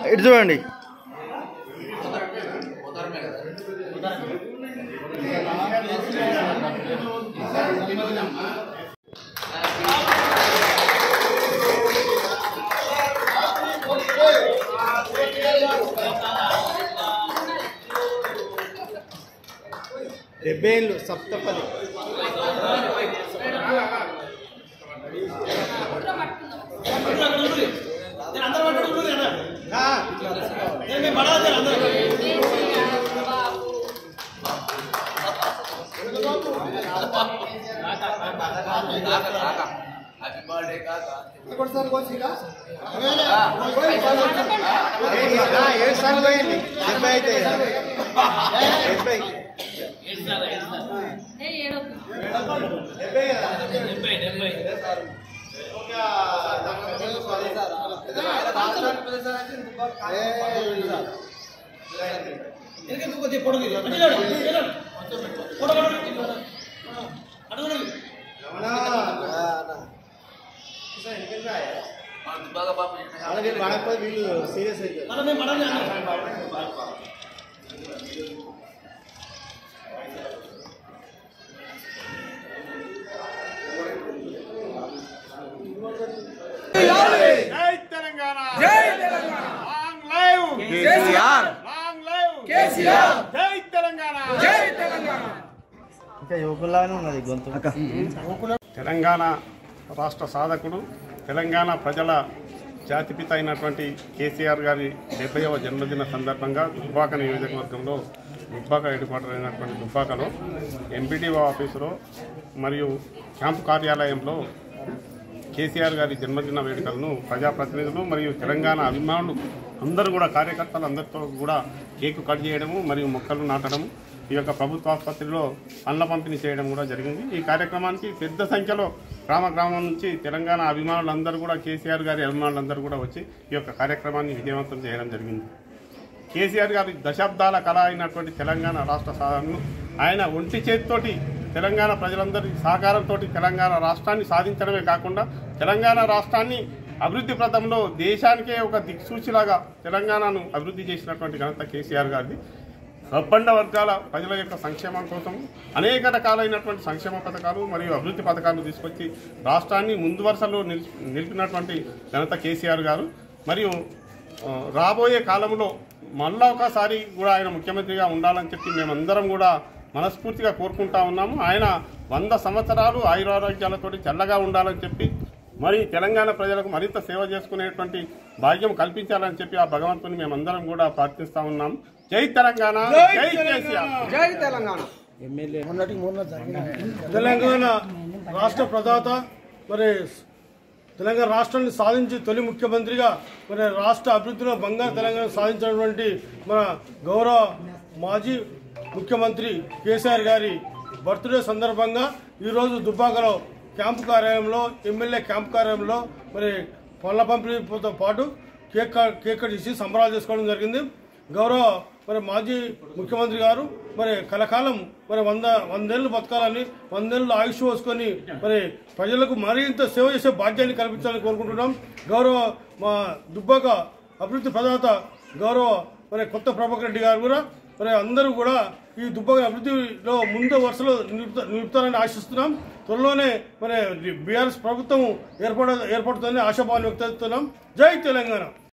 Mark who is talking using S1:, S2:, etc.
S1: ఇటు చూడండి
S2: డెబ్బై ఏళ్ళు సప్తపది ఏడు సార్లు పోయింది డెబ్బై అయితే డెబ్బై డెబ్బై కదా వాళ్ళకి వాడకపోతే వీళ్ళు సీరియస్ అవుతారు
S3: జై తెలంగాణ జై Telangana long live
S1: KCR
S3: long live KCR జై తెలంగాణ జై
S1: ఇంకా యువకుల్లాగానే ఉన్నది గొంతు
S3: తెలంగాణ రాష్ట్ర సాధకుడు తెలంగాణ ప్రజల జాతిపిత అయినటువంటి కేసీఆర్ గారి డెబ్బైవ జన్మదిన సందర్భంగా దుబ్బాక నియోజకవర్గంలో దుబ్బాక హెడ్క్వార్టర్ అయినటువంటి దుబ్బాకలో ఎంపీడీఓ ఆఫీసులో మరియు క్యాంపు కార్యాలయంలో కేసీఆర్ గారి జన్మదిన వేడుకలను ప్రజాప్రతినిధులు మరియు తెలంగాణ అభిమానులు అందరూ కూడా కార్యకర్తలు అందరితో కూడా కేకు కట్ చేయడము మరియు మొక్కలు నాటడము ఈ యొక్క ప్రభుత్వ ఆసుపత్రిలో పండ్ల పంపిణీ చేయడం కూడా జరిగింది ఈ కార్యక్రమానికి పెద్ద సంఖ్యలో గ్రామ గ్రామం నుంచి తెలంగాణ అభిమానులందరూ కూడా కేసీఆర్ గారి అభిమానులందరూ కూడా వచ్చి ఈ యొక్క కార్యక్రమాన్ని విజయవంతం చేయడం జరిగింది కేసీఆర్ గారి దశాబ్దాల కళ అయినటువంటి తెలంగాణ రాష్ట్ర సాధనను ఆయన ఒంటి చేతితోటి తెలంగాణ ప్రజలందరి సహకారంతో తెలంగాణ రాష్ట్రాన్ని సాధించడమే కాకుండా తెలంగాణ రాష్ట్రాన్ని అభివృద్ధి ప్రదంలో దేశానికే ఒక దిక్సూచిలాగా తెలంగాణను అభివృద్ధి చేసినటువంటి ఘనత కేసీఆర్ గారిది సబ్బండ వర్గాల ప్రజల యొక్క సంక్షేమం కోసం అనేక రకాలైనటువంటి సంక్షేమ పథకాలు మరియు అభివృద్ధి పథకాలు తీసుకొచ్చి రాష్ట్రాన్ని ముందు వరుసలో నిలిపి నిలిపినటువంటి ఘనత కేసీఆర్ గారు మరియు ఆ, రాబోయే కాలంలో మళ్ళా ఒకసారి కూడా ఆయన ముఖ్యమంత్రిగా ఉండాలని చెప్పి మేమందరం కూడా మనస్ఫూర్తిగా కోరుకుంటా ఉన్నాము ఆయన వంద సంవత్సరాలు ఆయురారోగ్యాలతోటి చల్లగా ఉండాలని చెప్పి మరి తెలంగాణ ప్రజలకు మరింత సేవ చేసుకునేటువంటి భాగ్యం కల్పించాలని చెప్పి ఆ భగవంతుని మేమందరం కూడా ప్రార్థిస్తా ఉన్నాం జై తెలంగాణ జై కేసీఆర్
S4: తెలంగాణ రాష్ట్ర ప్రదాత మరి తెలంగాణ రాష్ట్రాన్ని సాధించి తొలి ముఖ్యమంత్రిగా మరి రాష్ట్ర అభివృద్ధిలో బంగారు తెలంగాణ సాధించినటువంటి మన గౌరవ మాజీ ముఖ్యమంత్రి కేసీఆర్ గారి బర్త్డే సందర్భంగా ఈరోజు దుబ్బాకలో క్యాంపు కార్యాలయంలో ఎమ్మెల్యే క్యాంపు కార్యాలయంలో మరి పళ్ళ పంపిణీతో పాటు కేక్ కా- కేక్ కట్ ఇచ్చి సంబరాలు చేసుకోవడం జరిగింది గౌరవ మరి మాజీ ముఖ్యమంత్రి గారు మరి కలకాలం మరి వంద వందేళ్ళు బతకాలని వందేళ్ళు ఆయుష్ పోసుకొని మరి ప్రజలకు మరింత సేవ చేసే భాగ్యాన్ని కల్పించాలని కోరుకుంటున్నాం గౌరవ మా దుబ్బాక అభివృద్ధి ప్రదాత గౌరవ మరి కొత్త ప్రభాకర్ రెడ్డి గారు కూడా మరి అందరూ కూడా ఈ దుబ్బాక అభివృద్ధిలో ముందు వరుసలో నిలుపుతా నిలుపుతారని ఆశిస్తున్నాం త్వరలోనే మరి బీఆర్ఎస్ ప్రభుత్వం ఏర్పడ ఏర్పడుతుందని ఆశాభావాన్ని వ్యక్తం చేస్తున్నాం జై తెలంగాణ